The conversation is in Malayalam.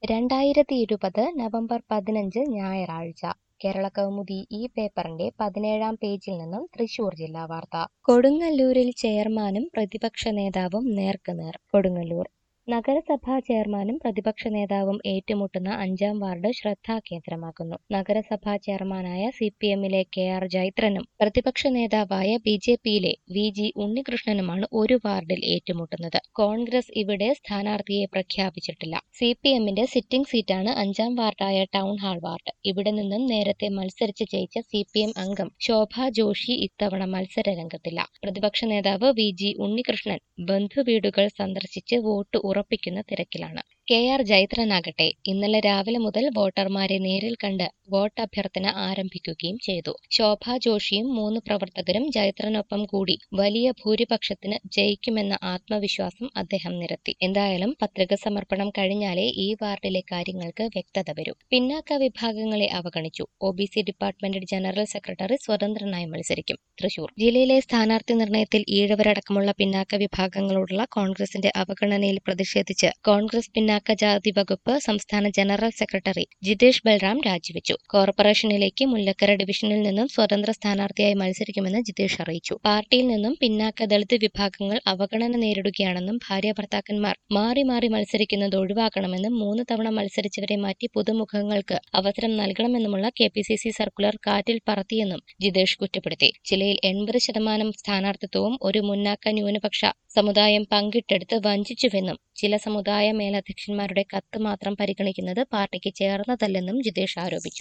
രണ്ടായിരത്തി ഇരുപത് നവംബർ പതിനഞ്ച് ഞായറാഴ്ച കേരളകൗമുദി ഈ പേപ്പറിന്റെ പതിനേഴാം പേജിൽ നിന്നും തൃശൂർ ജില്ലാ വാർത്ത കൊടുങ്ങല്ലൂരിൽ ചെയർമാനും പ്രതിപക്ഷ നേതാവും നേർക്കുനേർ കൊടുങ്ങല്ലൂർ നഗരസഭാ ചെയർമാനും പ്രതിപക്ഷ നേതാവും ഏറ്റുമുട്ടുന്ന അഞ്ചാം വാർഡ് ശ്രദ്ധാകേന്ദ്രമാക്കുന്നു നഗരസഭാ ചെയർമാനായ സി പി എമ്മിലെ കെ ആർ ജൈത്രനും പ്രതിപക്ഷ നേതാവായ ബി ജെ പിയിലെ വി ജി ഉണ്ണികൃഷ്ണനുമാണ് ഒരു വാർഡിൽ ഏറ്റുമുട്ടുന്നത് കോൺഗ്രസ് ഇവിടെ സ്ഥാനാർത്ഥിയെ പ്രഖ്യാപിച്ചിട്ടില്ല സി പി എമ്മിന്റെ സിറ്റിംഗ് സീറ്റാണ് അഞ്ചാം വാർഡായ ടൗൺ ഹാൾ വാർഡ് ഇവിടെ നിന്നും നേരത്തെ മത്സരിച്ച് ജയിച്ച സി പി എം അംഗം ശോഭ ജോഷി ഇത്തവണ മത്സര രംഗത്തില്ല പ്രതിപക്ഷ നേതാവ് വി ജി ഉണ്ണികൃഷ്ണൻ ബന്ധുവീടുകൾ സന്ദർശിച്ച് വോട്ട് ഉറപ്പിക്കുന്ന തിരക്കിലാണ് കെ ആർ ജൈത്രനാകട്ടെ ഇന്നലെ രാവിലെ മുതൽ വോട്ടർമാരെ നേരിൽ കണ്ട് വോട്ട് അഭ്യർത്ഥന ആരംഭിക്കുകയും ചെയ്തു ശോഭ ജോഷിയും മൂന്ന് പ്രവർത്തകരും ജൈത്രനൊപ്പം കൂടി വലിയ ഭൂരിപക്ഷത്തിന് ജയിക്കുമെന്ന ആത്മവിശ്വാസം അദ്ദേഹം നിരത്തി എന്തായാലും പത്രിക സമർപ്പണം കഴിഞ്ഞാലേ ഈ വാർഡിലെ കാര്യങ്ങൾക്ക് വ്യക്തത വരൂ പിന്നാക്ക വിഭാഗങ്ങളെ അവഗണിച്ചു O B C department general secretary സ്വതന്ത്രനായി മത്സരിക്കും തൃശൂർ ജില്ലയിലെ സ്ഥാനാർത്ഥി നിർണയത്തിൽ ഈഴവരടക്കമുള്ള പിന്നാക്ക വിഭാഗങ്ങളോടുള്ള കോൺഗ്രസിന്റെ അവഗണനയിൽ പ്രതിഷേധിച്ച് കോൺഗ്രസ് പിന്നാക്ക ജാതി വകുപ്പ് സംസ്ഥാന ജനറൽ സെക്രട്ടറി ജിതേഷ് ബൽറാം രാജിവെച്ചു കോർപ്പറേഷനിലേക്ക് മുല്ലക്കര ഡിവിഷനിൽ നിന്നും സ്വതന്ത്ര സ്ഥാനാർത്ഥിയായി മത്സരിക്കുമെന്ന് ജിതേഷ് അറിയിച്ചു പാർട്ടിയിൽ നിന്നും പിന്നാക്ക ദളിത് വിഭാഗങ്ങൾ അവഗണന നേരിടുകയാണെന്നും ഭാര്യ ഭർത്താക്കന്മാർ മാറി മാറി മത്സരിക്കുന്നത് ഒഴിവാക്കണമെന്നും മൂന്ന് തവണ മത്സരിച്ചവരെ മാറ്റി പുതുമുഖങ്ങൾക്ക് അവസരം നൽകണമെന്നുമുള്ള K P C C circular കാറ്റിൽ പറത്തിയെന്നും ജിതേഷ് കുറ്റപ്പെടുത്തി ജില്ലയിൽ എൺപത് ശതമാനം സ്ഥാനാർത്ഥിത്വവും ഒരു മുന്നാക്ക ന്യൂനപക്ഷ സമുദായം പങ്കിട്ടെടുത്ത് വഞ്ചിച്ചുവെന്നും ചില സമുദായ മേലധ്യക്ഷന്മാരുടെ കത്ത് മാത്രം പരിഗണിക്കുന്നത് പാർട്ടിക്ക് ചേർന്നതല്ലെന്നും ജിതേഷ് ആരോപിച്ചു